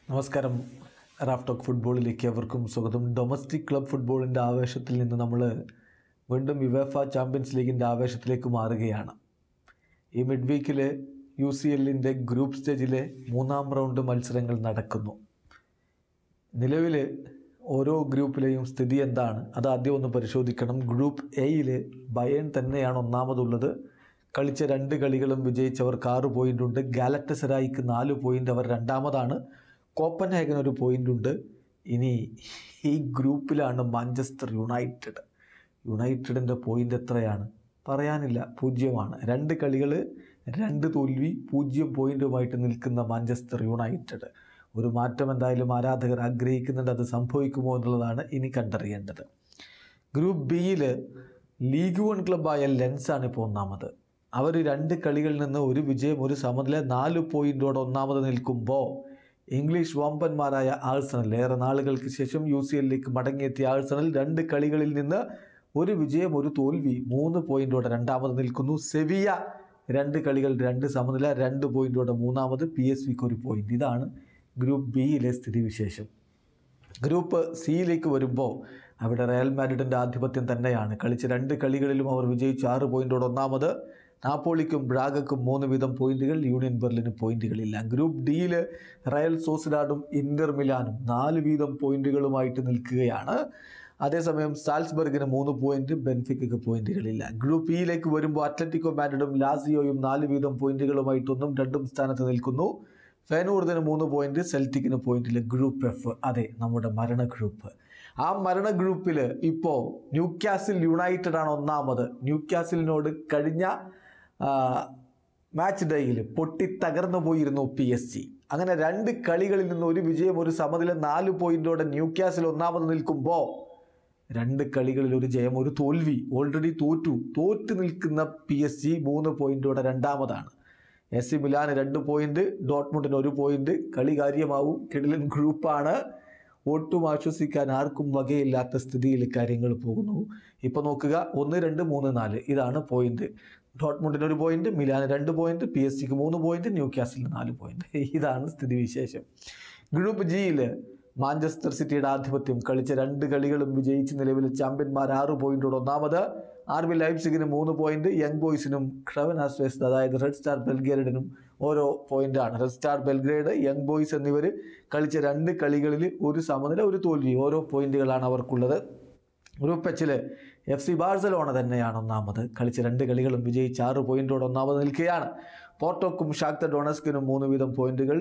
നമസ്കാരം Raf talk ഫുട്ബോളിലേക്ക് അവർക്കും സ്വാഗതം ഡൊമസ്റ്റിക് ക്ലബ് ഫുട്ബോളിൻ്റെ ആവേശത്തിൽ നിന്ന് നമ്മൾ വീണ്ടും യുവേഫ ചാമ്പ്യൻസ് ലീഗിൻ്റെ ആവേശത്തിലേക്ക് മാറുകയാണ് ഈ മിഡ് വീക്കിൽ യു സി എല്ലിൻ്റെ ഗ്രൂപ്പ് സ്റ്റേജിലെ മൂന്നാം റൗണ്ട് മത്സരങ്ങൾ നടക്കുന്നു നിലവിൽ ഓരോ ഗ്രൂപ്പിലെയും സ്ഥിതി എന്താണ് അത് ആദ്യം ഒന്ന് പരിശോധിക്കണം ഗ്രൂപ്പ് എയിൽ ബയൺ തന്നെയാണ് ഒന്നാമതുള്ളത് കളിച്ച രണ്ട് കളികളും വിജയിച്ചവർക്ക് ആറ് പോയിൻ്റ് ഉണ്ട് ഗാലറ്റസറായിക്ക് നാല് പോയിൻ്റ് അവർ രണ്ടാമതാണ് കോപ്പൻഹേഗൻ ഒരു പോയിൻ്റ് ഉണ്ട് ഇനി ഈ ഗ്രൂപ്പിലാണ് മാഞ്ചസ്റ്റർ യുണൈറ്റഡ് യുണൈറ്റഡിൻ്റെ പോയിൻ്റ് എത്രയാണ് പറയാനില്ല പൂജ്യമാണ് രണ്ട് കളികൾ രണ്ട് തോൽവി പൂജ്യം പോയിൻറ്റുമായിട്ട് നിൽക്കുന്ന മാഞ്ചസ്റ്റർ യുണൈറ്റഡ് ഒരു മാറ്റം എന്തായാലും ആരാധകർ ആഗ്രഹിക്കുന്നുണ്ട് അത് സംഭവിക്കുമോ എന്നുള്ളതാണ് ഇനി കണ്ടറിയേണ്ടത് ഗ്രൂപ്പ് ബിയിൽ ലീഗ് വൺ ക്ലബ്ബായ ലെൻസാണ് ഇപ്പോൾ ഒന്നാമത് അവർ രണ്ട് കളികളിൽ നിന്ന് ഒരു വിജയം ഒരു സമനില നാല് പോയിൻറ്റോടെ ഒന്നാമത് നിൽക്കുമ്പോൾ ഇംഗ്ലീഷ് വമ്പന്മാരായ ആഴ്സണൽ ഏറെ നാളുകൾക്ക് ശേഷം യു സി എല്ലിലേക്ക് മടങ്ങിയെത്തിയ ആഴ്സണൽ രണ്ട് കളികളിൽ നിന്ന് ഒരു വിജയം ഒരു തോൽവി മൂന്ന് പോയിൻറ്റോടെ രണ്ടാമത് നിൽക്കുന്നു സെവിയ രണ്ട് കളികൾ രണ്ട് സമനില രണ്ട് പോയിൻറ്റോടെ മൂന്നാമത് പി എസ് വിക്ക് ഒരു പോയിന്റ് ഇതാണ് ഗ്രൂപ്പ് ബിയിലെ സ്ഥിതിവിശേഷം ഗ്രൂപ്പ് സിയിലേക്ക് വരുമ്പോൾ അവിടെ റയൽ മാഡ്രിഡിൻ്റെ ആധിപത്യം തന്നെയാണ് കളിച്ച രണ്ട് കളികളിലും അവർ വിജയിച്ചു ആറ് പോയിൻറ്റോട് ഒന്നാമത് നാപ്പോളിക്കും ബ്രാഗക്കും മൂന്ന് വീതം പോയിന്റുകൾ യൂണിയൻ ബെർലിന് പോയിന്റുകളില്ല ഗ്രൂപ്പ് ഡിയിൽ റയൽ സോസിഡാഡും ഇന്റർ മിലാനും നാല് വീതം പോയിന്റുകളുമായിട്ട് നിൽക്കുകയാണ് അതേസമയം സാൽസ്ബർഗിന് മൂന്ന് പോയിന്റ് ബെൻഫിക്കയ്ക്ക് പോയിന്റുകളില്ല ഗ്രൂപ്പ് ഇയിലേക്ക് വരുമ്പോൾ അത്ലറ്റിക്കോ മാഡ്രിഡും ലാസിയോയും നാല് വീതം പോയിന്റുകളുമായിട്ടൊന്നും രണ്ടും സ്ഥാനത്ത് നിൽക്കുന്നു ഫെനൂർദിന് മൂന്ന് പോയിന്റ് സെൽറ്റിക്കിന് പോയിന്റിൽ ഗ്രൂപ്പ് എഫ് അതെ നമ്മുടെ മരണ ഗ്രൂപ്പ് ആ മരണ ഗ്രൂപ്പിൽ ഇപ്പോൾ ന്യൂക്യാസിൽ യുണൈറ്റഡ് ആണ് ഒന്നാമത് ന്യൂക്യാസിലിനോട് കഴിഞ്ഞ ആ, മാച്ച് ഡേയിൽ പൊട്ടി തകർന്നു പോയിരുന്നു പി എസ് ജി അങ്ങനെ രണ്ട് കളികളിൽ നിന്ന് ഒരു വിജയം ഒരു സമനില നാല് പോയിന്റോടെ ന്യൂക്യാസിൽ ഒന്നാമത് നിൽക്കുമ്പോൾ രണ്ട് കളികളിൽ ഒരു ജയം ഒരു തോൽവി ഓൾറെഡി തോറ്റു തോറ്റു നിൽക്കുന്ന പി എസ് ജി മൂന്ന് പോയിന്റോടെ രണ്ടാമതാണ് എസ് സി മിലാന് രണ്ട് പോയിന്റ് ഡോട്ട്മുണ്ടിന് ഒരു പോയിന്റ് കളി കാര്യമാവും കിടിലൻ ഗ്രൂപ്പാണ് ഒട്ടും ആശ്വസിക്കാൻ ആർക്കും വകയില്ലാത്ത സ്ഥിതിയിൽ കാര്യങ്ങൾ പോകുന്നു ഇപ്പോൾ നോക്കുക ഒന്ന് രണ്ട് മൂന്ന് നാല് ഇതാണ് പോയിന്റ് ഡോട്ട്മുണ്ടിന് ഒരു പോയിന്റ് മിലാന് രണ്ട് പോയിന്റ് പി എസ് സിക്ക് മൂന്ന് പോയിന്റ് ന്യൂ ക്യാസിലിന് നാല് പോയിന്റ് ഇതാണ് സ്ഥിതിവിശേഷം ഗ്രൂപ്പ് ജിയിൽ മാഞ്ചസ്റ്റർ സിറ്റിയുടെ ആധിപത്യം കളിച്ച രണ്ട് കളികളും വിജയിച്ച് നിലവിലെ ചാമ്പ്യന്മാർ ആറ് പോയിന്റോട് ഒന്നാമത് ആർ ബി ലൈപ്സിഗിന് മൂന്ന് പോയിന്റ് യങ് ബോയ്സിനും ക്രവൻ ആസ്വേസ്റ്റ് അതായത് റെഡ് സ്റ്റാർ ബെൽഗ്രേഡിനും ഓരോ പോയിന്റാണ് Red Star Belgrade Young Boys എന്നിവർ കളിച്ച രണ്ട് കളികളിൽ ഒരു സമനില ഒരു തോൽവി ഓരോ പോയിന്റുകളാണ് അവർക്കുള്ളത് ഗ്രൂപ്പ് എച്ചിൽ എഫ് സി ബാഴ്സലോണ തന്നെയാണ് ഒന്നാമത് കളിച്ച രണ്ട് കളികളും വിജയിച്ച് ആറ് പോയിന്റോടെ ഒന്നാമത് നിൽക്കുകയാണ് പോർട്ടോക്കും ഷാക്ത ഡൊണസ്കിനും മൂന്ന് വീതം പോയിന്റുകൾ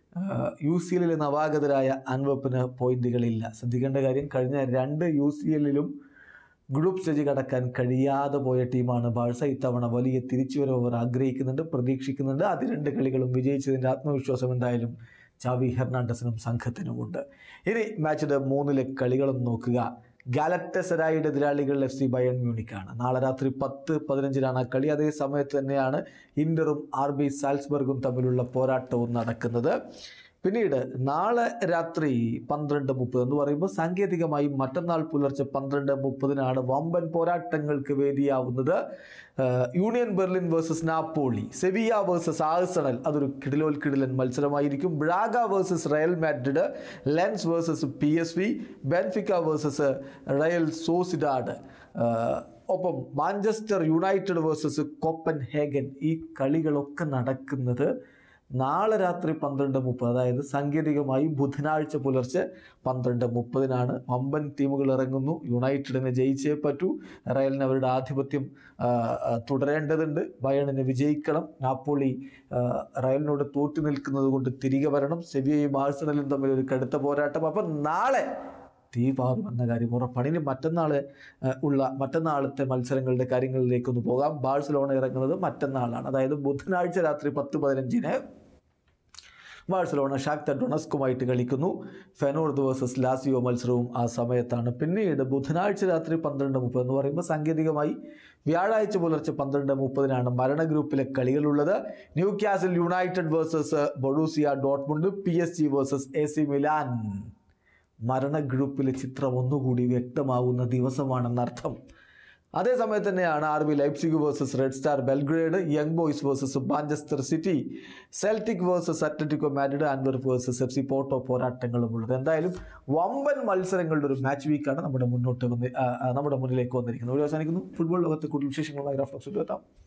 യു സി എല്ലിലെ നവാഗതരായ അൻവപ്പിന് പോയിന്റുകളില്ല ശ്രദ്ധിക്കേണ്ട കാര്യം കഴിഞ്ഞ രണ്ട് യു സി എല്ലിലും ഗ്രൂപ്പ് സ്റ്റേജ് കടക്കാൻ കഴിയാതെ പോയ ടീമാണ് ബാഴ്സ ഇത്തവണ വലിയ തിരിച്ചുവരവ് അവർ ആഗ്രഹിക്കുന്നുണ്ട് പ്രതീക്ഷിക്കുന്നുണ്ട് അത് രണ്ട് കളികളും വിജയിച്ചതിൻ്റെ ആത്മവിശ്വാസം എന്തായാലും ചാവി ഹെർണാണ്ടസിനും സംഘത്തിനുമുണ്ട് ഇനി മാച്ചിൻ്റെ മൂന്നിലെ കളികളൊന്ന് നോക്കുക ഗാലറ്റസരായുടെ എതിരാളികൾ എഫ് സി ബയൺ മ്യൂണിക്കാണ് നാളെ രാത്രി പത്ത് പതിനഞ്ചിനാണ് ആ കളി അതേ സമയത്ത് തന്നെയാണ് ഇന്ററും ആർ ബി സാൽസ്ബർഗും തമ്മിലുള്ള പോരാട്ടവും നടക്കുന്നത് പിന്നീട് നാളെ രാത്രി പന്ത്രണ്ട് മുപ്പത് എന്ന് പറയുമ്പോൾ സാങ്കേതികമായി മറ്റന്നാൾ പുലർച്ചെ പന്ത്രണ്ട് മുപ്പതിനാണ് വമ്പൻ പോരാട്ടങ്ങൾക്ക് വേദിയാവുന്നത് ആഹ് Union Berlin versus Napoli Sevilla versus Arsenal അതൊരു കിടിലോൽ കിടിലൻ മത്സരമായിരിക്കും Braga versus Real Madrid Lens versus P S V Benfica versus Real Sociedad ആഹ് ഒപ്പം Manchester United versus Copenhagen ഈ കളികളൊക്കെ നടക്കുന്നത് നാളെ രാത്രി പന്ത്രണ്ട് മുപ്പത് അതായത് സാങ്കേതികമായി ബുധനാഴ്ച പുലർച്ചെ പന്ത്രണ്ട് മുപ്പതിനാണ് വമ്പൻ ടീമുകൾ ഇറങ്ങുന്നു യുണൈറ്റഡിനെ ജയിച്ചേ പറ്റൂ റയലിന് അവരുടെ ആധിപത്യം ആ, ആ, തുടരേണ്ടതുണ്ട് ബയണിന് വിജയിക്കണം നാപ്പോളി ആ, റയലിനോട് തോറ്റു നിൽക്കുന്നത് കൊണ്ട് തിരികെ വരണം സെവിയയും ആഴ്സണലും തമ്മിൽ ഒരു കടുത്ത പോരാട്ടം അപ്പം നാളെ തീ പാറുമെന്ന കാര്യം ഉറപ്പാണ് ഇനി മറ്റന്നാൾ ഉള്ള മറ്റന്നാളത്തെ മത്സരങ്ങളുടെ കാര്യങ്ങളിലേക്കൊന്ന് പോകാം ബാഴ്സലോണ ഇറങ്ങുന്നത് മറ്റന്നാളാണ് അതായത് ബുധനാഴ്ച രാത്രി പത്ത് പതിനഞ്ചിന് ബാഴ്സലോണ ഷാക്ത ഡൊണസ്കുമായിട്ട് കളിക്കുന്നു ഫെനോർദ് വേഴ്സസ് ലാസിയോ മത്സരവും ആ സമയത്താണ് പിന്നീട് ബുധനാഴ്ച രാത്രി പന്ത്രണ്ട് മുപ്പത് എന്ന് പറയുമ്പോൾ സാങ്കേതികമായി വ്യാഴാഴ്ച പുലർച്ചെ പന്ത്രണ്ട് മുപ്പതിനാണ് മരണ ഗ്രൂപ്പിലെ കളികളുള്ളത് Newcastle United versus Borussia Dortmund P S G versus A C Milan മരണ ഗ്രൂപ്പിലെ ചിത്രം ഒന്നുകൂടി വ്യക്തമാവുന്ന ദിവസമാണെന്നർത്ഥം അതേ സമയത്ത് തന്നെയാണ് R B Leipzig versus Red Star Belgrade Young Boys versus Manchester City Celtic versus Atletico Madrid Antwerp versus F C Porto പോരാട്ടങ്ങളും ഉള്ളത് എന്തായാലും വമ്പൻ മത്സരങ്ങളുടെ ഒരു മാച്ച് വീക്കാണ് നമ്മുടെ മുന്നോട്ട് വന്ന് ആ, ആ, നമ്മുടെ മുന്നിലേക്ക് വന്നിരിക്കുന്നത് ഒരു അവസാനിക്കുന്നു ഫുട്ബോൾ ലോകത്തെ കൂടുതൽ വിശേഷങ്ങളുമായി റഫ്ലക്സ് എത്താം